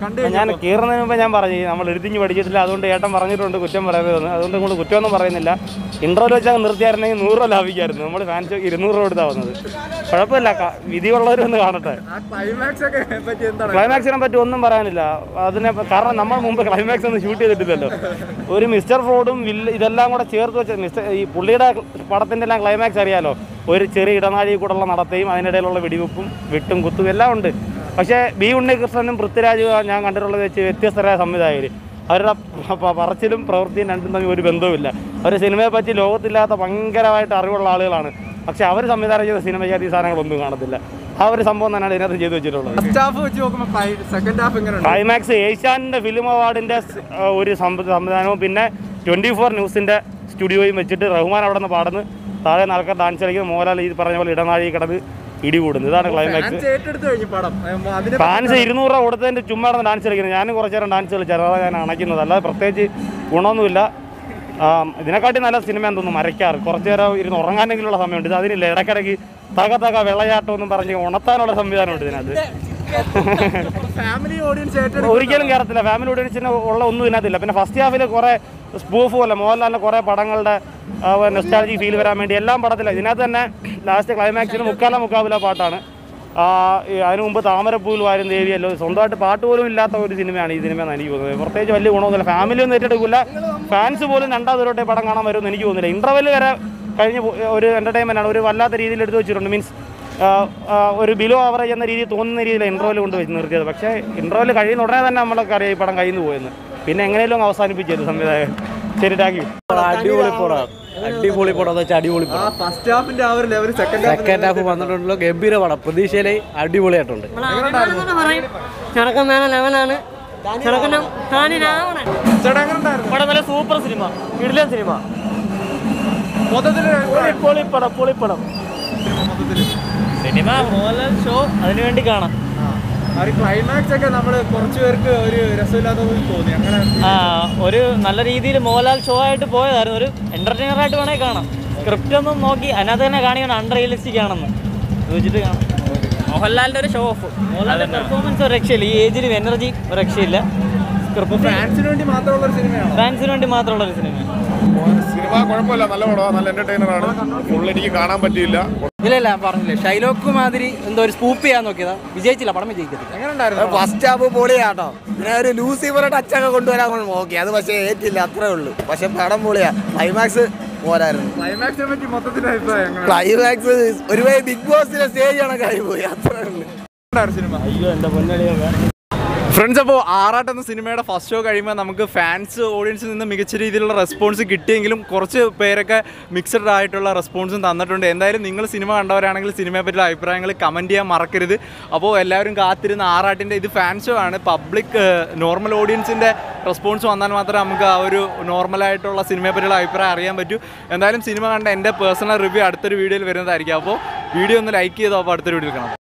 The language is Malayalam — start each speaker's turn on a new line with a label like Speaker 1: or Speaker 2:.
Speaker 1: കണ്ടു
Speaker 2: ഞാൻ കീറുന്നതിന് മുമ്പ് ഞാൻ പറഞ്ഞു നമ്മൾ എഴുതിഞ്ഞ് പഠിച്ചിട്ടില്ല അതുകൊണ്ട് ഏട്ടൻ പറഞ്ഞിട്ടുണ്ട് കുറ്റം പറയുന്നത് അതുകൊണ്ട് നമ്മൾ കുറ്റമൊന്നും പറയുന്നില്ല ഇൻട്രോയിൽ വെച്ചാൽ നിർത്തിയായിരുന്നെങ്കിൽ നൂറ് രൂപ ലാഭിക്കായിരുന്നു നമ്മൾ ഫാൻസ് ഇരുന്നൂറ് രൂപ എടുത്താൽ വന്നത് കുഴപ്പമില്ല ക- വിധിയുള്ളവരൊന്ന് കാണട്ടെ
Speaker 1: ആ ക്ലൈമാക്സ് ഒക്കെ പറ്റി എന്താണ്
Speaker 2: ക്ലൈമാക്സിനെ പറ്റി ഒന്നും പറയാനില്ല അതിനെ കാരണം നമ്മൾ മുമ്പ് ക്ലൈമാക്സ് ഒന്നും ഷൂട്ട് ചെയ്തിട്ടില്ലല്ലോ ഒരു മിസ്റ്റർ ഫ്രോഡും വില്ല ഇതെല്ലാം കൂടെ ചേർത്ത് വെച്ച മിസ്റ്റർ ഈ പുള്ളിയുടെ പടത്തിൻ്റെ എല്ലാം ക്ലൈമാക്സ് അറിയാലോ ഒരു ചെറിയ ഇടനാഴി കൂടെയുള്ള നടത്തയും അതിനിടയിലുള്ള വെടിവെപ്പും വെട്ടും കുത്തും എല്ലാം ഉണ്ട് പക്ഷേ ബി ഉണ്ണികൃഷ്ണനും പൃഥ്വിരാജും ഞാൻ കണ്ടിട്ടുള്ളത് വെച്ച് വ്യത്യസ്തരായ സംവിധായകർ അവരുടെ പ- പറച്ചിലും പ്രവൃത്തിയും രണ്ടും തമ്മിൽ ഒരു ബന്ധവുമില്ല അവർ സിനിമയെ പറ്റി ലോകത്തില്ലാത്ത ഭയങ്കരമായിട്ട് അറിവുള്ള ആളുകളാണ് പക്ഷെ അവർ സംവിധാനം ചെയ്ത സിനിമയ്ക്ക് ഈ സാധനങ്ങളൊന്നും കാണത്തില്ല ആ ഒരു സംഭവം തന്നെയാണ് ഇതിനകത്ത് ചെയ്തു വെച്ചിട്ടുള്ളത്
Speaker 1: ഫസ്റ്റ് ഹാഫ് വെച്ച് നോക്കുമ്പോൾ സെക്കൻഡ് ഹാഫ് എങ്ങനെയുണ്ട്
Speaker 2: ക്ലൈമാക്സ് ഏഷ്യാനിൻ്റെ ഫിലിം അവാർഡിൻ്റെ സ്- ആ, ഒരു സംവി- സംവിധാനവും പിന്നെ ട്വൻറ്റി ഫോർ ന്യൂസിൻ്റെ സ്റ്റുഡിയോയും വെച്ചിട്ട് റഹ്മാൻ അവിടെ നിന്ന് പാടുന്നു താഴെ നടക്കാൻ ഡാൻസ് കളിക്കുന്നു മോഹൻലാൽ ഈ പറഞ്ഞ പോലെ ഇടനാഴി കിടന്ന് ഇടി കൂടുന്നു ഇതാണ് ക്ലൈമാക്സ്
Speaker 1: ഫാൻസ് ഏറ്റെടുത്ത് കഴിഞ്ഞു പടം ഏം, അതിനെ
Speaker 2: ഫാൻസ് ഇരുന്നൂറ് രൂപ കൊടുത്തതിൻ്റെ ചുമ്മാ നടന്ന് ഡാൻസ് കളിക്കുന്നത് ഞാനും കുറച്ച് നേരം ഡാൻസ് കളിച്ചായിരുന്നു അതാണ് ഞാൻ അണയ്ക്കുന്നത് അല്ലാതെ പ്രത്യേകിച്ച് ഗുണമൊന്നുമില്ല ആ, ഇതിനെക്കാട്ടി നല്ല സിനിമ തോന്നുന്നു മരയ്ക്കാറ് കുറച്ച് നേരം ഇരുന്ന് ഉറങ്ങാനെങ്കിലുള്ള സമയമുണ്ട് ഇത് അതിനില്ല ഇടയ്ക്കിടയ്ക്ക് തക തക വെള്ളയാട്ടം എന്നും പറഞ്ഞ് ഉണർത്താനുള്ള സംവിധാനമുണ്ട് ഇതിനകത്ത്
Speaker 1: ഫാമിലി ഓഡിയൻസ് ഏറ്റെടുത്ത്
Speaker 2: ഒരിക്കലും കയറത്തില്ല ഫാമിലി ഓഡിയൻസിന് ഉള്ള ഒന്നും ഇതിനകത്തില്ല പിന്നെ ഫസ്റ്റ് ഹാഫിൽ കുറേ സ്പൂഫ് പോലെ മോഹൻലാലിൻ്റെ കുറേ പടങ്ങളുടെ നെസ്റ്റാലജി ഫീൽ വരാൻ വേണ്ടി എല്ലാം പടത്തില്ല ഇതിനകത്ത് തന്നെ ലാസ്റ്റ് ക്ലൈമാക്സിന് മുക്കാല മുക്കാവില പാട്ടാണ് ആ, ഈ അതിനു മുമ്പ് താമരപ്പൂവിൽ വാരും ദേവിയല്ലോ സ്വന്തമായിട്ട് പാട്ട് പോലും ഇല്ലാത്ത ഒരു സിനിമയാണ് ഈ സിനിമ എന്ന് എനിക്ക് തോന്നുന്നത് പ്രത്യേകിച്ച് വലിയ ഗുണമൊന്നുമില്ല ഫാമിലി ഒന്നും ഏറ്റെടുക്കില്ല ഫാൻസ് പോലും രണ്ടാമത് തൊട്ടേ പടം കാണാൻ വരുമെന്ന് എനിക്ക് തോന്നുന്നില്ല ഇൻ്റർവെൽ വരെ കഴിഞ്ഞ് പോ- ഒരു എൻ്റർടൈൻമെൻ്റ് ആണ് ഒരു വല്ലാത്ത രീതിയിൽ എടുത്ത് വെച്ചിട്ടുണ്ട് മീൻസ് ഒരു ബിലോ ആവറേജ് എന്ന രീതിയിൽ തോന്നുന്ന രീതിയിൽ ഇൻ്റർവെൽ കൊണ്ട് വെച്ച് നിർത്തിയത് പക്ഷേ ഇൻ്റർവെൽ കഴിയുന്ന ഉടനെ തന്നെ നമ്മളൊക്കെ അറിയാം ഈ പടം കഴിയുന്നു പോയെന്ന് പിന്നെ എങ്ങനെയും അങ്ങ് അവസാനിപ്പിച്ചത് സംവിധായകൻ ശരി താങ്ക് യു
Speaker 3: അടിപൊളി പടം അടിപൊളി പടം എന്ന് വെച്ചാൽ അടിപൊളി
Speaker 1: ആ ഫസ്റ്റ് ഹാഫിന്റെ ആ ഒരു level second half
Speaker 3: second half വന്നിട്ടുണ്ടല്ലോ ഗംഭീര പടം പ്രതീക്ഷയിലെ അടിപൊളിയായിട്ടുണ്ട്
Speaker 4: ചെറുക്കൻ വേണം ലെവനാണ് ചെറുക്കനും താനിനാവണം
Speaker 1: ചേട്ടാ എങ്ങനെ ഉണ്ടായിരുന്നു
Speaker 2: പടം നല്ല സൂപ്പർ സിനിമ കിടിലൻ സിനിമ
Speaker 1: മൊത്തത്തിൽ
Speaker 2: പൊളിപ്പടം പൊളിപ്പടം സിനിമ മോഹൻലാൽ ഷോ അതിനുവേണ്ടി കാണാം
Speaker 1: ആ ഒരു ക്ലൈമാക്സ് ഒക്കെ നമ്മൾ കുറച്ച് പേർക്ക് ഒരു രസമില്ലാത്ത പോലെ തോന്നി അങ്ങനെ
Speaker 5: ആ ഒരു നല്ല രീതിയിൽ മോഹൻലാൽ ഷോ ആയിട്ട് പോയതായിരുന്നു ഒരു എന്റർടൈനർ ആയിട്ട് വേണേൽ കാണാം സ്ക്രിപ്റ്റ് ഒന്നും നോക്കി അതിനകത്ത് തന്നെ കാണിക്കണം അണ്ടർ റിയലിസ്റ്റിക് ആണെന്ന് ചോദിച്ചിട്ട് കാണാം മോഹൻലാലിന്റെ ഒരു ഷോ ഓഫ് മോഹൻലാലിന്റെ പെർഫോമൻസ് ഒരു രക്ഷയില്ല ഈ ഏജിലും എനർജി ഒരു രക്ഷയില്ല സ്ക്രിപ്റ്റ്
Speaker 1: ഫാൻസിന് വേണ്ടി മാത്രമുള്ള ഒരു സിനിമയാണ്
Speaker 5: ഫാൻസിന് വേണ്ടി മാത്രമുള്ള ഒരു സിനിമ
Speaker 6: സിനിമ കുഴപ്പമില്ല നല്ല പടമാണ് നല്ല എന്റർടൈനർ ആണ് ഫുൾ എനിക്ക് കാണാൻ പറ്റിയില്ല
Speaker 3: ഇല്ല ഇല്ല പറഞ്ഞില്ലേ ഷൈലോക്ക് മാതിരി എന്തോ ഒരു സ്കൂപ്പ് ചെയ്യാൻ നോക്കിയതാ വിജയിച്ചില്ല പടം വിജയിക്കത്തില്ല
Speaker 1: എങ്ങനെ ഉണ്ടായിരുന്നു
Speaker 7: ഫസ്റ്റ് ഹാഫ് പൊളിയാട്ടോ പിന്നെ ഒരു ലൂസിഫറെ ടച്ചൊക്കെ കൊണ്ടുവരാൻ നമ്മൾ നോക്കി അത് പക്ഷേ ഏറ്റില്ല അത്രേ ഉള്ളൂ പക്ഷെ പടം പൊളിയാ ക്ലൈമാക്സ് പോരായിരുന്നു
Speaker 1: ക്ലൈമാക്സിനെ പറ്റി മൊത്തത്തിൽ അഭിപ്രായം എങ്ങനെ
Speaker 7: ക്ലൈമാക്സ് ഒരുപാട് ബിഗ് ബോസിലെ സ്റ്റേജ് കണക്കായി പോയി അത്രേ ഉള്ളൂ
Speaker 1: ഉണ്ടായിരുന്നു സിനിമ
Speaker 2: അയ്യോ എൻ്റെ പൊന്നടിയൊക്കെ
Speaker 1: ഫ്രണ്ട്സ് അപ്പോൾ ആറാട്ട് എന്ന സിനിമയുടെ ഫസ്റ്റ് ഷോ കഴിയുമ്പോൾ നമുക്ക് ഫാൻസ് ഓഡിയൻസിൽ നിന്ന് മികച്ച രീതിയിലുള്ള റെസ്പോൺസ് കിട്ടിയെങ്കിലും കുറച്ച് പേരൊക്കെ മിക്സഡ് ആയിട്ടുള്ള റെസ്പോൺസും തന്നിട്ടുണ്ട് എന്തായാലും നിങ്ങൾ സിനിമ കണ്ടവരാണെങ്കിൽ സിനിമയെ പറ്റിയുള്ള അഭിപ്രായങ്ങൾ കമൻറ്റ് ചെയ്യാൻ മറക്കരുത് അപ്പോൾ എല്ലാവരും കാത്തിരുന്ന ആറാട്ടിൻ്റെ ഇത് ഫാൻ ഷോ ആണ് പബ്ലിക് നോർമൽ ഓഡിയൻസിൻ്റെ റെസ്പോൺസ് വന്നാൽ മാത്രമേ നമുക്ക് ആ ഒരു നോർമലായിട്ടുള്ള സിനിമയെ പറ്റിയുള്ള അഭിപ്രായം അറിയാൻ പറ്റൂ എന്തായാലും സിനിമ കണ്ട എൻ്റെ പേഴ്സണൽ റിവ്യൂ അടുത്തൊരു വീഡിയോയിൽ വരുന്നതായിരിക്കും അപ്പോൾ വീഡിയോ ഒന്ന് ലൈക്ക് ചെയ്തോ അപ്പോൾ അടുത്തൊരു വീഡിയോയിൽ കാണാം